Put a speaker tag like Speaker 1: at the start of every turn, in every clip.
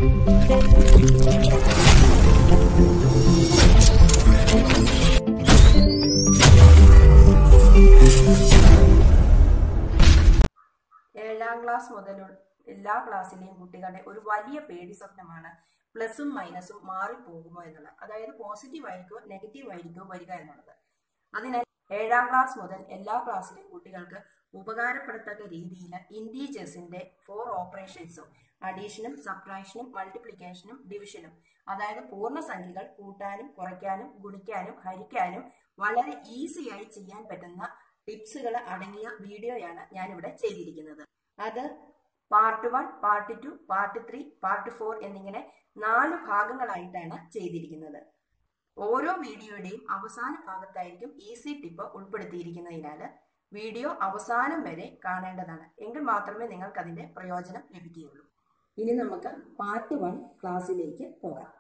Speaker 1: ഏഴാം ക്ലാസ് മുതൽ എല്ലാ ക്ലാസ്സിലെയും കുട്ടികളുടെ ഒരു വലിയ പേടി സ്വപ്നമാണ് പ്ലസും മൈനസും മാറിപ്പോകുമോ എന്നുള്ളത് അതായത് പോസിറ്റീവ് ആയിരിക്കോ നെഗറ്റീവ് ആയിരിക്കോ വരിക എന്നുള്ളത് അതിനാൽ ഏഴാം ക്ലാസ് മുതൽ എല്ലാ ക്ലാസ്സിലെയും കുട്ടികൾക്ക് ഉപകാരപ്പെടത്തക്ക രീതിയിൽ ഇൻഡീജേഴ്സിന്റെ ഫോർ ഓപ്പറേഷൻസും അഡീഷനും സബ്ട്രാക്ഷനും മൾട്ടിപ്ലിക്കേഷനും ഡിവിഷനും അതായത് പൂർണ്ണസംഖ്യകൾ കൂട്ടാനും കുറയ്ക്കാനും ഗുണിക്കാനും ഹരിക്കാനും വളരെ ഈസിയായി ചെയ്യാൻ പറ്റുന്ന ടിപ്സുകൾ അടങ്ങിയ വീഡിയോയാണ് ഞാനിവിടെ ചെയ്തിരിക്കുന്നത് അത് part one part two part three part four എന്നിങ്ങനെ നാല് ഭാഗങ്ങളായിട്ടാണ് ചെയ്തിരിക്കുന്നത് ഓരോ വീഡിയോയുടെയും അവസാന ഭാഗത്തായിരിക്കും ഈസി ടിപ്പ് ഉൾപ്പെടുത്തിയിരിക്കുന്നതിനാൽ വീഡിയോ അവസാനം വരെ കാണേണ്ടതാണ് എങ്കിൽ മാത്രമേ നിങ്ങൾക്ക് അതിന്റെ പ്രയോജനം ലഭിക്കുകയുള്ളൂ ഇനി നമുക്ക് പാർട്ട് വൺ ക്ലാസ്സിലേക്ക് പോകാം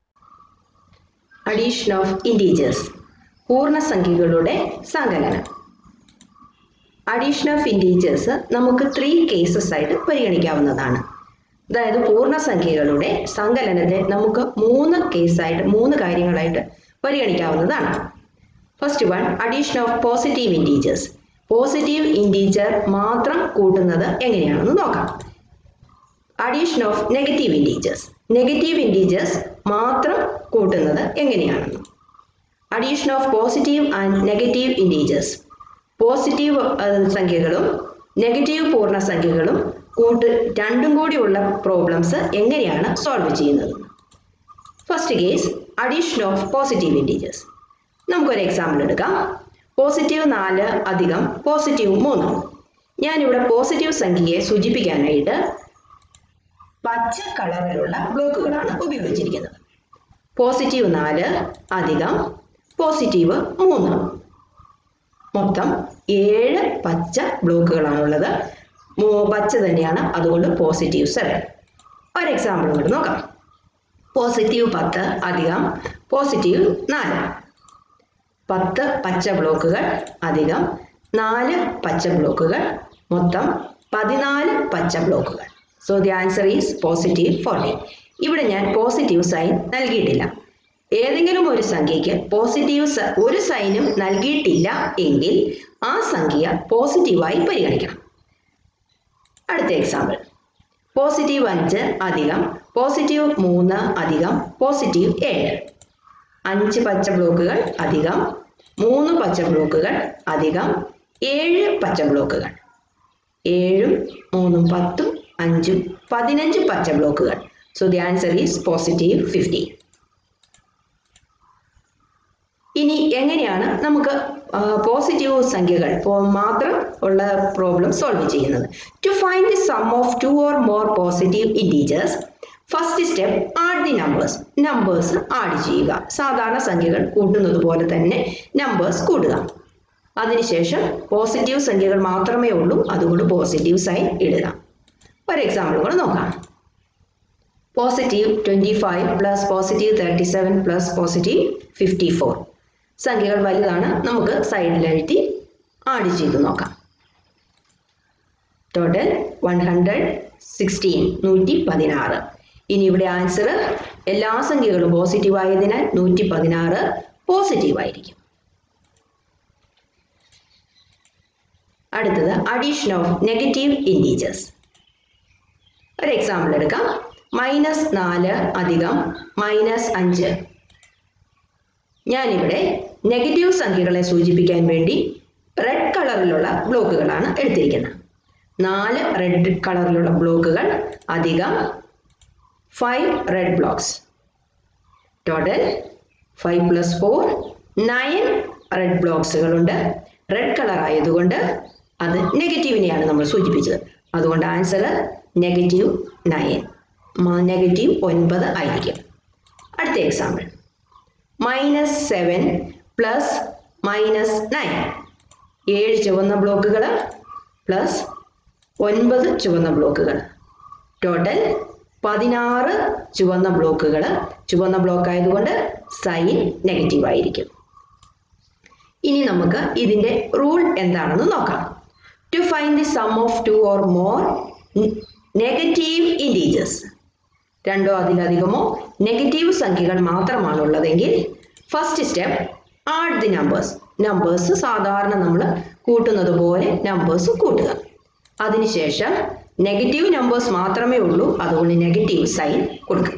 Speaker 2: അഡീഷൻ ഓഫ് ഇൻറ്റീജേഴ്സ് പൂർണ്ണസംഖ്യകളുടെ സങ്കലനം അഡീഷൻ ഓഫ് ഇൻറ്റീജേഴ്സ് നമുക്ക് ത്രീ കേസസ് ആയിട്ട് പരിഗണിക്കാവുന്നതാണ് അതായത് പൂർണ്ണസംഖ്യകളുടെ സങ്കലനത്തെ നമുക്ക് മൂന്ന് കേസായിട്ട് മൂന്ന് കാര്യങ്ങളായിട്ട് പരിഗണിക്കാവുന്നതാണ് first one addition of positive integers positive integer മാത്രം കൂട്ടുന്നത് എങ്ങനെയാണെന്ന് നോക്കാം addition of negative integers negative integers മാത്രം കൂട്ടുന്നത് എങ്ങനെയാണെന്ന് addition of positive and negative integers positive സംഖ്യകളും നെഗറ്റീവ് പൂർണ്ണസംഖ്യകളും കൂട്ട് രണ്ടും കൂടിയുള്ള പ്രോബ്ലംസ് എങ്ങനെയാണ് സോൾവ് ചെയ്യുന്നത് first case addition of positive integers നമുക്കൊരു എക്സാമ്പിൾ എടുക്കാം പോസിറ്റീവ് നാല് അധികം പോസിറ്റീവ് മൂന്ന് ഞാനിവിടെ പോസിറ്റീവ് സംഖ്യയെ സൂചിപ്പിക്കാനായിട്ട് പച്ച കളറിലുള്ള ബ്ലോക്കുകളാണ് ഉപയോഗിച്ചിരിക്കുന്നത് പോസിറ്റീവ് നാല് അധികം പോസിറ്റീവ് മൂന്ന് മൊത്തം ഏഴ് പച്ച ബ്ലോക്കുകളാണുള്ളത് പച്ച തന്നെയാണ് അതുകൊണ്ട് പോസിറ്റീവ് സെവൻ ഒരു എക്സാമ്പിൾ കൂടെ നോക്കാം പോസിറ്റീവ് പത്ത് അധികം പോസിറ്റീവ് നാല് പത്ത് പച്ച ബ്ലോക്കുകൾ അധികം നാല് പച്ച ബ്ലോക്കുകൾ മൊത്തം പതിനാല് പച്ച ബ്ലോക്കുകൾ so the answer is positive forty ഇവിടെ ഞാൻ പോസിറ്റീവ് സൈൻ നൽകിയിട്ടില്ല ഏതെങ്കിലും ഒരു സംഖ്യയ്ക്ക് പോസിറ്റീവ് ഒരു സൈനും നൽകിയിട്ടില്ല എങ്കിൽ ആ സംഖ്യ പോസിറ്റീവായി പരിഗണിക്കണം അടുത്ത എക്സാമ്പിൾ പോസിറ്റീവ് അഞ്ച് അധികം പോസിറ്റീവ് മൂന്ന് അധികം പോസിറ്റീവ് ഏഴ് അഞ്ച് പച്ച ബ്ലോക്കുകൾ അധികം മൂന്ന് പച്ച ബ്ലോക്കുകൾ അധികം ഏഴ് പച്ച ബ്ലോക്കുകൾ ഏഴും മൂന്നും പത്തും അഞ്ചും പതിനഞ്ച് പച്ച ബ്ലോക്കുകൾ so the answer is positive fifty ഇനി എങ്ങനെയാണ് നമുക്ക് പോസിറ്റീവ് സംഖ്യകൾ മാത്രം ഉള്ള പ്രോബ്ലം സോൾവ് ചെയ്യുന്നത് to find the sum of two or more positive integers first step add the numbers numbers add ചെയ്യുക സാധാരണ സംഖ്യകൾ കൂട്ടുന്നത് പോലെ തന്നെ നമ്പേഴ്സ് കൂട്ടുക അതിനുശേഷം പോസിറ്റീവ് സംഖ്യകൾ മാത്രമേ ഉള്ളൂ അതുകൊണ്ട് പോസിറ്റീവ് സൈൻ ഇടുക ഒരു എക്സാമ്പിൾ കൂടെ നോക്കാം positive twenty five plus positive thirty seven plus positive fifty four സംഖ്യകൾ വലുതാണ് നമുക്ക് സൈഡിൽ എഴുതി ആഡ് ചെയ്ത് നോക്കാം ടോട്ടൽ വൺ ഹൺഡ്രഡ് സിക്സ്റ്റീൻ നൂറ്റി പതിനാറ് ഇനി ഇവിടെ ആൻസർ എല്ലാ സംഖ്യകളും പോസിറ്റീവ് ആയതിനാൽ നൂറ്റി പതിനാറ് പോസിറ്റീവ് ആയിരിക്കും അടുത്തത് അഡീഷൻ ഓഫ് നെഗറ്റീവ് ഇൻറ്റീജേഴ്സ് ഒരു എക്സാമ്പിൾ എടുക്കാം മൈനസ് നാല് അധികം മൈനസ് അഞ്ച് ഞാനിവിടെ നെഗറ്റീവ് സംഖ്യകളെ സൂചിപ്പിക്കാൻ വേണ്ടി റെഡ് കളറിലുള്ള ബ്ലോക്കുകളാണ് എടുത്തിരിക്കുന്നത് നാല് റെഡ് കളറിലുള്ള ബ്ലോക്കുകൾ അധികം five red blocks total five plus four nine red ബ്ലോക്സുകളുണ്ട് റെഡ് കളർ ആയതുകൊണ്ട് അത് നെഗറ്റീവിനെയാണ് നമ്മൾ സൂചിപ്പിച്ചത് അതുകൊണ്ട് ആൻസർ നെഗറ്റീവ് നയൻ നെഗറ്റീവ് ഒൻപത് ആയിരിക്കും അടുത്ത example minus seven plus minus nine ഏഴ് ചുവന്ന ബ്ലോക്കുകൾ പ്ലസ് ഒൻപത് ചുവന്ന ബ്ലോക്കുകൾ ടോട്ടൽ പതിനാറ് ചുവന്ന ബ്ലോക്കുകൾ ചുവന്ന ബ്ലോക്ക് ആയതുകൊണ്ട് സൈൻ നെഗറ്റീവ് ആയിരിക്കും ഇനി നമുക്ക് ഇതിൻ്റെ റൂൾ എന്താണെന്ന് നോക്കാം to find the sum of two or more negative integers രണ്ടോ അതിലധികമോ നെഗറ്റീവ് സംഖ്യകൾ മാത്രമാണുള്ളതെങ്കിൽ first step add the numbers numbers സാധാരണ നമ്മൾ കൂട്ടുന്നത് പോലെ നമ്പേഴ്സ് കൂട്ടുക അതിനുശേഷം നെഗറ്റീവ് നമ്പേഴ്സ് മാത്രമേ ഉള്ളൂ അതുകൊണ്ട് നെഗറ്റീവ് സൈൻ കൊടുക്കുക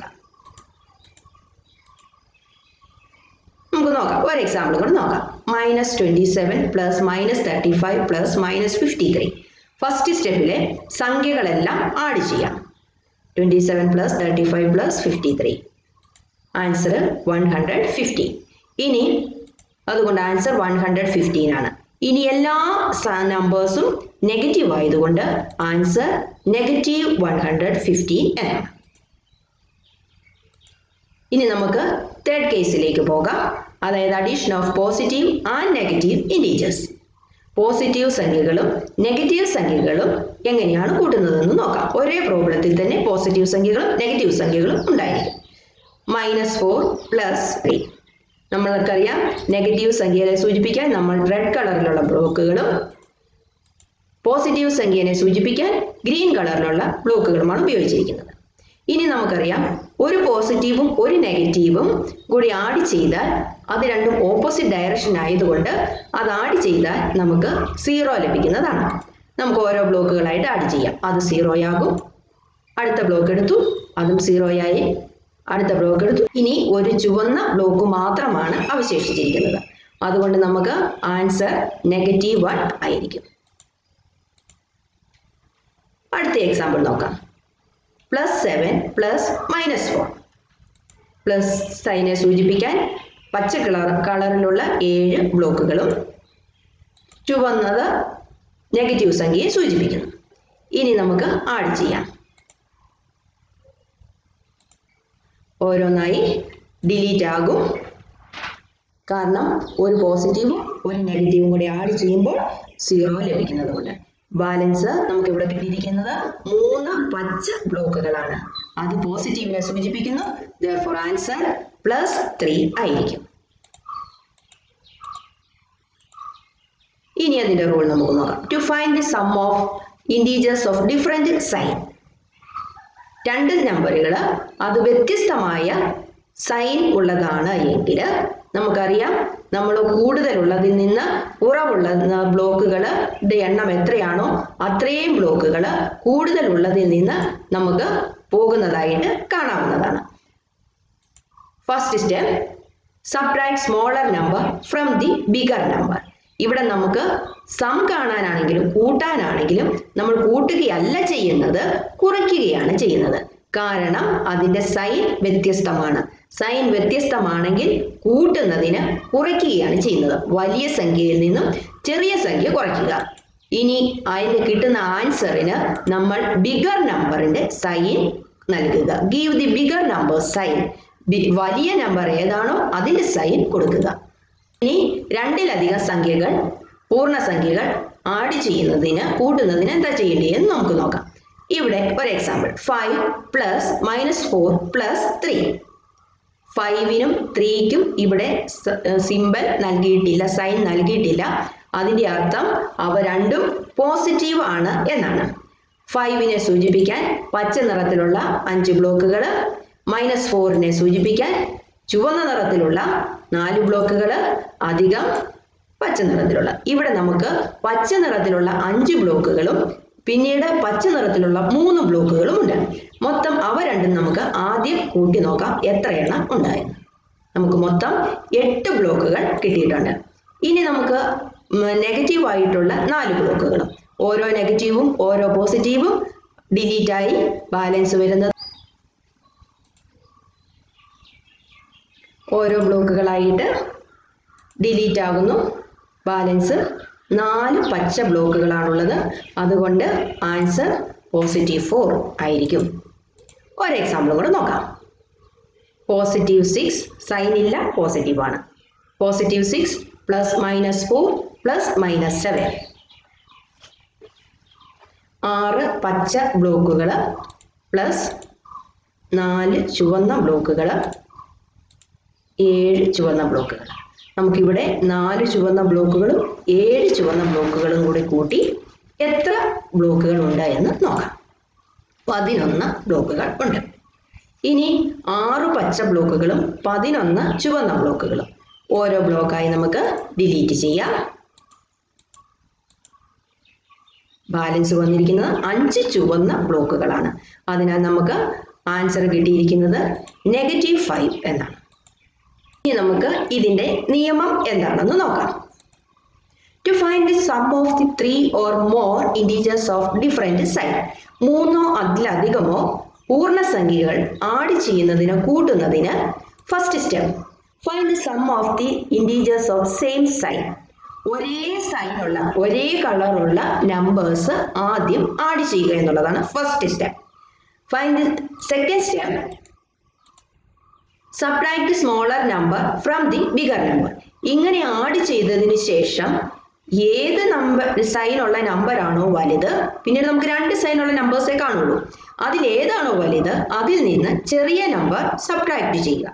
Speaker 2: നമുക്ക് നോക്കാം ഒരു എക്സാമ്പിൾ കൂടെ നോക്കാം minus twenty seven plus minus thirty five plus minus fifty three first സ്റ്റെപ്പിലെ സംഖ്യകളെല്ലാം ആഡ് ചെയ്യാം twenty seven plus thirty five plus fifty three answer one hundred fifty ഇനി അതുകൊണ്ട് ആൻസർ വൺ ഹൺഡ്രഡ് ഫിഫ്റ്റീൻ ആണ് ഇനി എല്ലാ നമ്പേഴ്സും നെഗറ്റീവ് ആയതുകൊണ്ട് answer negative one hundred fifteen എന്നാണ് ഇനി നമുക്ക് തേർഡ് കേസിലേക്ക് പോകാം അതായത് addition of positive and negative integers positive സംഖ്യകളും നെഗറ്റീവ് സംഖ്യകളും എങ്ങനെയാണ് കൂട്ടുന്നതെന്ന് നോക്കാം ഒരേ പ്രോബ്ലത്തിൽ തന്നെ പോസിറ്റീവ് സംഖ്യകളും നെഗറ്റീവ് സംഖ്യകളും ഉണ്ടായിരിക്കും മൈനസ് ഫോർ പ്ലസ് ത്രീ നമ്മൾക്കറിയാം നെഗറ്റീവ് സംഖ്യയെ സൂചിപ്പിക്കാൻ നമ്മൾ റെഡ് കളറിലുള്ള ബ്ലോക്കുകളും പോസിറ്റീവ് സംഖ്യനെ സൂചിപ്പിക്കാൻ ഗ്രീൻ കളറിലുള്ള ബ്ലോക്കുകളുമാണ് ഉപയോഗിച്ചിരിക്കുന്നത് ഇനി നമുക്കറിയാം ഒരു പോസിറ്റീവും ഒരു നെഗറ്റീവും കൂടി ആഡ് ചെയ്താൽ അത് രണ്ടും ഓപ്പോസിറ്റ് ഡയറക്ഷൻ ആയതുകൊണ്ട് അത് ആഡ് ചെയ്താൽ നമുക്ക് സീറോ ലഭിക്കുന്നതാണ് നമുക്ക് ഓരോ ബ്ലോക്കുകളായിട്ട് ആഡ് ചെയ്യാം അത് സീറോയാകും അടുത്ത ബ്ലോക്ക് എടുത്തു അതും സീറോയായി അടുത്ത ബ്ലോക്ക് എടുത്തു ഇനി ഒരു ചുവന്ന ബ്ലോക്ക് മാത്രമാണ് അവശേഷിച്ചിരിക്കുന്നത് അതുകൊണ്ട് നമുക്ക് ആൻസർ നെഗറ്റീവ് വൺ ആയിരിക്കും അടുത്ത എക്സാമ്പിൾ നോക്കാം plus seven plus minus four plus സൈനെ സൂചിപ്പിക്കാൻ പച്ച കളർ കളറിലുള്ള ഏഴ് ബ്ലോക്കുകളും ചുവന്നത് നെഗറ്റീവ് സംഖ്യയെ സൂചിപ്പിക്കുന്നു ഇനി നമുക്ക് ആഡ് ചെയ്യാം ഓരോന്നായി ഡിലീറ്റ് ആകും കാരണം ഒരു പോസിറ്റീവും ഒരു നെഗറ്റീവും കൂടി ആഡ് ചെയ്യുമ്പോൾ സീറോ ലഭിക്കുന്നത് കൊണ്ട് ബാലൻസ് നമുക്ക് ഇവിടെ കിട്ടിയിരിക്കുന്നത് മൂന്ന് പച്ച ബ്ലോക്കുകളാണ് അത് പോസിറ്റീവിനെ സൂചിപ്പിക്കുന്നു ഫോർ ആൻസർ പ്ലസ് ത്രീ ആയിരിക്കും ഇനി അതിന്റെ റൂൾ നമുക്ക് നോക്കാം to find the sum of integers of different sign രണ്ട് നമ്പറുകൾ അത് വ്യത്യസ്തമായ സൈൻ ഉള്ളതാണ് എങ്കിൽ നമുക്കറിയാം നമ്മൾ കൂടുതലുള്ളതിൽ നിന്ന് കുറവുള്ള ബ്ലോക്കുകളുടെ എണ്ണം എത്രയാണോ അത്രയും ബ്ലോക്കുകൾ കൂടുതലുള്ളതിൽ നിന്ന് നമുക്ക് പോകുന്നതായിട്ട് കാണാവുന്നതാണ് first step subtract smaller number from the bigger number ഇവിടെ നമുക്ക് സം കാണാനാണെങ്കിലും കൂട്ടാനാണെങ്കിലും നമ്മൾ കൂട്ടുകയല്ല ചെയ്യുന്നത് കുറയ്ക്കുകയാണ് ചെയ്യുന്നത് കാരണം അതിന്റെ സൈൻ വ്യത്യസ്തമാണ് സൈൻ വ്യത്യസ്തമാണെങ്കിൽ കൂട്ടുന്നതിന് കുറയ്ക്കുകയാണ് ചെയ്യുന്നത് വലിയ സംഖ്യയിൽ നിന്നും ചെറിയ സംഖ്യ കുറയ്ക്കുക ഇനി അതിന് കിട്ടുന്ന ആൻസറിന് നമ്മൾ ബിഗർ നമ്പറിന്റെ സൈൻ നൽകുക give the bigger number sign വലിയ നമ്പർ ഏതാണോ അതിന്റെ സൈൻ കൊടുക്കുക ഇനി രണ്ടിലധികം സംഖ്യകൾ പൂർണ്ണസംഖ്യകൾ ആഡ് ചെയ്യുന്നതിന് കൂട്ടുന്നതിന് എന്താ ചെയ്യേണ്ടതെന്ന് നമുക്ക് നോക്കാം ഇവിടെ ഒരു example five plus minus four plus three ഫൈവിനും ത്രീക്കും ഇവിടെ സിമ്പൽ നൽകിയിട്ടില്ല സൈൻ നൽകിയിട്ടില്ല അതിന്റെ അർത്ഥം അവ രണ്ടും പോസിറ്റീവ് ആണ് എന്നാണ് ഫൈവിനെ സൂചിപ്പിക്കാൻ പച്ച നിറത്തിലുള്ള അഞ്ച് ബ്ലോക്കുകൾ മൈനസ് ഫോറിനെ സൂചിപ്പിക്കാൻ ചുവന്ന നിറത്തിലുള്ള നാല് ബ്ലോക്കുകൾ അധികം പച്ച നിറത്തിലുള്ള ഇവിടെ നമുക്ക് പച്ച നിറത്തിലുള്ള അഞ്ച് ബ്ലോക്കുകളും പിന്നീട് പച്ച നിറത്തിലുള്ള മൂന്ന് ബ്ലോക്കുകളും ഉണ്ട് മൊത്തം അവ രണ്ടും നമുക്ക് ആദ്യം കൂട്ടി നോക്കാം എത്ര എണ്ണം ഉണ്ടായെന്ന് നമുക്ക് മൊത്തം എട്ട് ബ്ലോക്കുകൾ കിട്ടിയിട്ടുണ്ട് ഇനി നമുക്ക് നെഗറ്റീവ് ആയിട്ടുള്ള നാല് ബ്ലോക്കുകളും ഓരോ നെഗറ്റീവും ഓരോ പോസിറ്റീവും ഡിലീറ്റ് ആയി ബാലൻസ് വരുന്നത് ഓരോ ബ്ലോക്കുകളായിട്ട് ഡിലീറ്റ് ആകുന്നു ബാലൻസ് നാല് പച്ച ബ്ലോക്കുകളാണുള്ളത് അതുകൊണ്ട് ആൻസർ പോസിറ്റീവ് ഫോർ ആയിരിക്കും ഒരു എക്സാമ്പിൾ കൂടെ നോക്കാം പോസിറ്റീവ് സിക്സ് സൈൻ ഇല്ല പോസിറ്റീവ് ആണ് positive six plus minus four plus minus seven ആറ് പച്ച ബ്ലോക്കുകൾ പ്ലസ് നാല് ചുവന്ന ബ്ലോക്കുകൾ ഏഴ് ചുവന്ന ബ്ലോക്കുകൾ നമുക്കിവിടെ നാല് ചുവന്ന ബ്ലോക്കുകളും ഏഴ് ചുവന്ന ബ്ലോക്കുകളും കൂടി കൂട്ടി എത്ര ബ്ലോക്കുകൾ ഉണ്ട് എന്ന് നോക്കാം പതിനൊന്ന് ബ്ലോക്കുകൾ ഉണ്ട് ഇനി ആറ് പച്ച ബ്ലോക്കുകളും പതിനൊന്ന് ചുവന്ന ബ്ലോക്കുകളും ഓരോ ബ്ലോക്കായി നമുക്ക് ഡിലീറ്റ് ചെയ്യാം ബാലൻസ് വന്നിരിക്കുന്നത് അഞ്ച് ചുവന്ന ബ്ലോക്കുകളാണ് അതിനാൽ നമുക്ക് ആൻസർ കിട്ടിയിരിക്കുന്നത് നെഗറ്റീവ് ഫൈവ് എന്നാണ് ഇനി നമുക്ക് ഇതിന്റെ നിയമം എന്താണെന്ന് നോക്കാം to find the sum of the three or more integers of different sign മൂന്നോ അതിലധികമോ പൂർണ്ണസംഖ്യകൾ ആഡ് ചെയ്യുന്നതിന് കൂട്ടുന്നതിന് first step find the sum of the integers of same sign ഒരേ സൈനുള്ള ഒരേ കളറുള്ള നമ്പേഴ്സ് ആദ്യം ആഡ് ചെയ്യുക എന്നുള്ളതാണ് first step find second step subtract smaller number from the bigger number ഇങ്ങനെ ആഡ് ചെയ്തതിന് ശേഷം ഏത് നമ്പർ സൈനുള്ള നമ്പർ ആണോ വലുത് പിന്നീട് നമുക്ക് രണ്ട് സൈനുള്ള നമ്പേഴ്സേ കാണുള്ളൂ അതിൽ ഏതാണോ വലുത് അതിൽ നിന്ന് ചെറിയ നമ്പർ സബ്ട്രാക്ട് ചെയ്യുക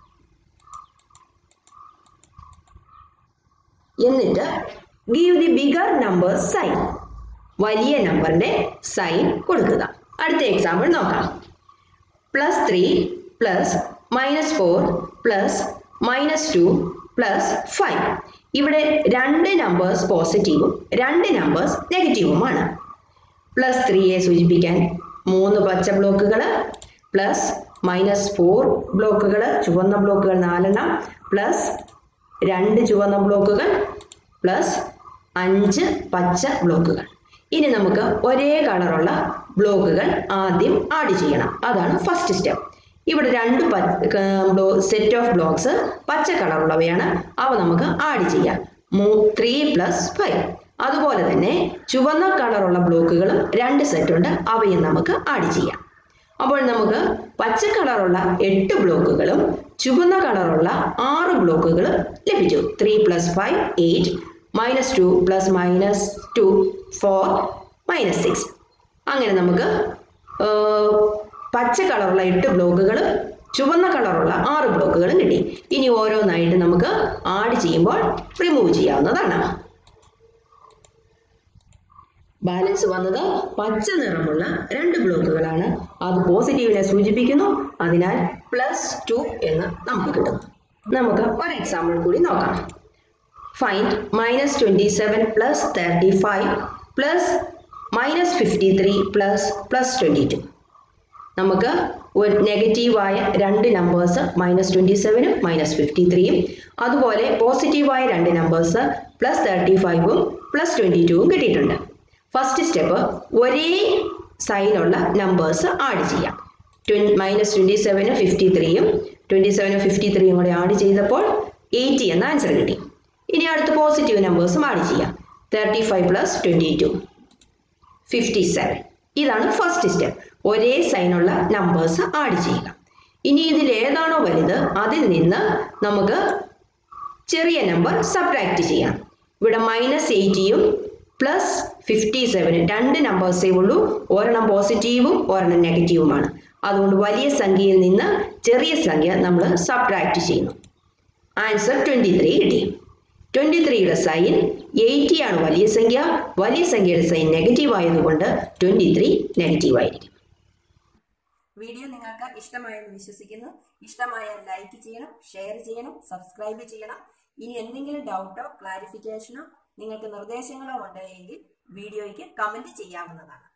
Speaker 2: എന്നിട്ട് give the bigger number sign വലിയ നമ്പറിന്റെ സൈൻ കൊടുക്കുക അടുത്ത എക്സാമ്പിൾ നോക്കാം plus three plus minus four plus minus two plus five ഇവിടെ രണ്ട് നമ്പേഴ്സ് പോസിറ്റീവും രണ്ട് നമ്പേഴ്സ് നെഗറ്റീവുമാണ് പ്ലസ് ത്രീയെ സൂചിപ്പിക്കാൻ മൂന്ന് പച്ച ബ്ലോക്കുകൾ പ്ലസ് മൈനസ് ഫോർ ബ്ലോക്കുകൾ ചുവന്ന ബ്ലോക്കുകൾ നാലെണ്ണം പ്ലസ് രണ്ട് ചുവന്ന ബ്ലോക്കുകൾ പ്ലസ് അഞ്ച് പച്ച ബ്ലോക്കുകൾ ഇനി നമുക്ക് ഒരേ കളറുള്ള ബ്ലോക്കുകൾ ആദ്യം ആഡ് ചെയ്യണം അതാണ് ഫസ്റ്റ് സ്റ്റെപ്പ് ഇവിടെ രണ്ട് സെറ്റ് ഓഫ് ബ്ലോക്സ് പച്ച കളറുള്ളവയാണ് അവ നമുക്ക് ആഡ് ചെയ്യാം ത്രീ പ്ലസ് ഫൈവ് അതുപോലെ തന്നെ ചുവന്ന കളറുള്ള ബ്ലോക്കുകളും രണ്ട് സെറ്റ് ഉണ്ട് അവയും നമുക്ക് ആഡ് ചെയ്യാം അപ്പോൾ നമുക്ക് പച്ച കളറുള്ള എട്ട് ബ്ലോക്കുകളും ചുവന്ന കളറുള്ള ആറ് ബ്ലോക്കുകളും ലഭിച്ചു three plus five eight minus two plus minus two four minus six അങ്ങനെ നമുക്ക് പച്ച കളറുള്ള എട്ട് ബ്ലോക്കുകൾ ചുവന്ന കളറുള്ള ആറ് ബ്ലോക്കുകളും കിട്ടി ഇനി ഓരോന്നായിട്ട് നമുക്ക് ആഡ് ചെയ്യുമ്പോൾ റിമൂവ് ചെയ്യാവുന്നതാണ് ബാലൻസ് വന്നത് പച്ച നിറമുള്ള രണ്ട് ബ്ലോക്കുകളാണ് അത് പോസിറ്റീവിനെ സൂചിപ്പിക്കുന്നു അതിനാൽ പ്ലസ് ടു എന്ന് നമുക്ക് കിട്ടും നമുക്ക് ഒരു എക്സാമ്പിൾ കൂടി നോക്കാം find minus twenty seven plus thirty five plus minus fifty three plus plus twenty two നമുക്ക് ഒരു നെഗറ്റീവായ രണ്ട് നമ്പേഴ്സ് മൈനസ് ട്വൻറ്റി സെവനും മൈനസ് ഫിഫ്റ്റി ത്രീയും അതുപോലെ പോസിറ്റീവായ രണ്ട് നമ്പേഴ്സ് പ്ലസ് തേർട്ടി ഫൈവും പ്ലസ് ട്വൻറ്റി ടുവും കിട്ടിയിട്ടുണ്ട് ഫസ്റ്റ് സ്റ്റെപ്പ് ഒരേ സൈനുള്ള നമ്പേഴ്സ് ആഡ് ചെയ്യാം മൈനസ് ട്വൻറ്റി സെവനും ഫിഫ്റ്റി ത്രീയും ട്വൻറ്റി സെവനും ഫിഫ്റ്റി ത്രീയും കൂടെ ആഡ് ചെയ്തപ്പോൾ എയ്റ്റി എന്ന ആൻസർ കിട്ടി ഇനി അടുത്ത പോസിറ്റീവ് നമ്പേഴ്സും ആഡ് ചെയ്യാം thirty five plus twenty two fifty seven ഇതാണ് ഫസ്റ്റ് സ്റ്റെപ്പ് ഒരേ സൈനുള്ള നമ്പേഴ്സ് ആഡ് ചെയ്യുക ഇനി ഇതിൽ ഏതാണോ വലുത് അതിൽ നിന്ന് നമുക്ക് ചെറിയ നമ്പർ സബ്ട്രാക്ട് ചെയ്യാം ഇവിടെ മൈനസ് എയ്റ്റിയും പ്ലസ് ഫിഫ്റ്റി സെവനും രണ്ട് നമ്പേഴ്സേ ഉള്ളൂ ഒരെണ്ണം പോസിറ്റീവും ഒരെണ്ണം നെഗറ്റീവുമാണ് അതുകൊണ്ട് വലിയ സംഖ്യയിൽ നിന്ന് ചെറിയ സംഖ്യ നമ്മൾ സബ്ട്രാക്ട് ചെയ്യുന്നു ആൻസർ ട്വൻറ്റി ത്രീ കിട്ടി ട്വൻറ്റി ത്രീയുടെ സൈൻ എയ്റ്റി ആണ് വലിയ സംഖ്യ വലിയ സംഖ്യയുടെ സൈൻ നെഗറ്റീവ് ആയതുകൊണ്ട് ട്വൻറ്റി ത്രീ നെഗറ്റീവ് ആയിരിക്കും
Speaker 1: വീഡിയോ നിങ്ങൾക്ക് ഇഷ്ടമായെന്ന് വിശ്വസിക്കുന്നു ഇഷ്ടമായാൽ ലൈക്ക് ചെയ്യണം ഷെയർ ചെയ്യണം സബ്സ്ക്രൈബ് ചെയ്യണം ഇനി എന്തെങ്കിലും ഡൗട്ടോ ക്ലാരിഫിക്കേഷനോ നിങ്ങൾക്ക് നിർദ്ദേശങ്ങളോ ഉണ്ടെങ്കിൽ വീഡിയോയ്ക്ക് കമന്റ് ചെയ്യാവുന്നതാണ്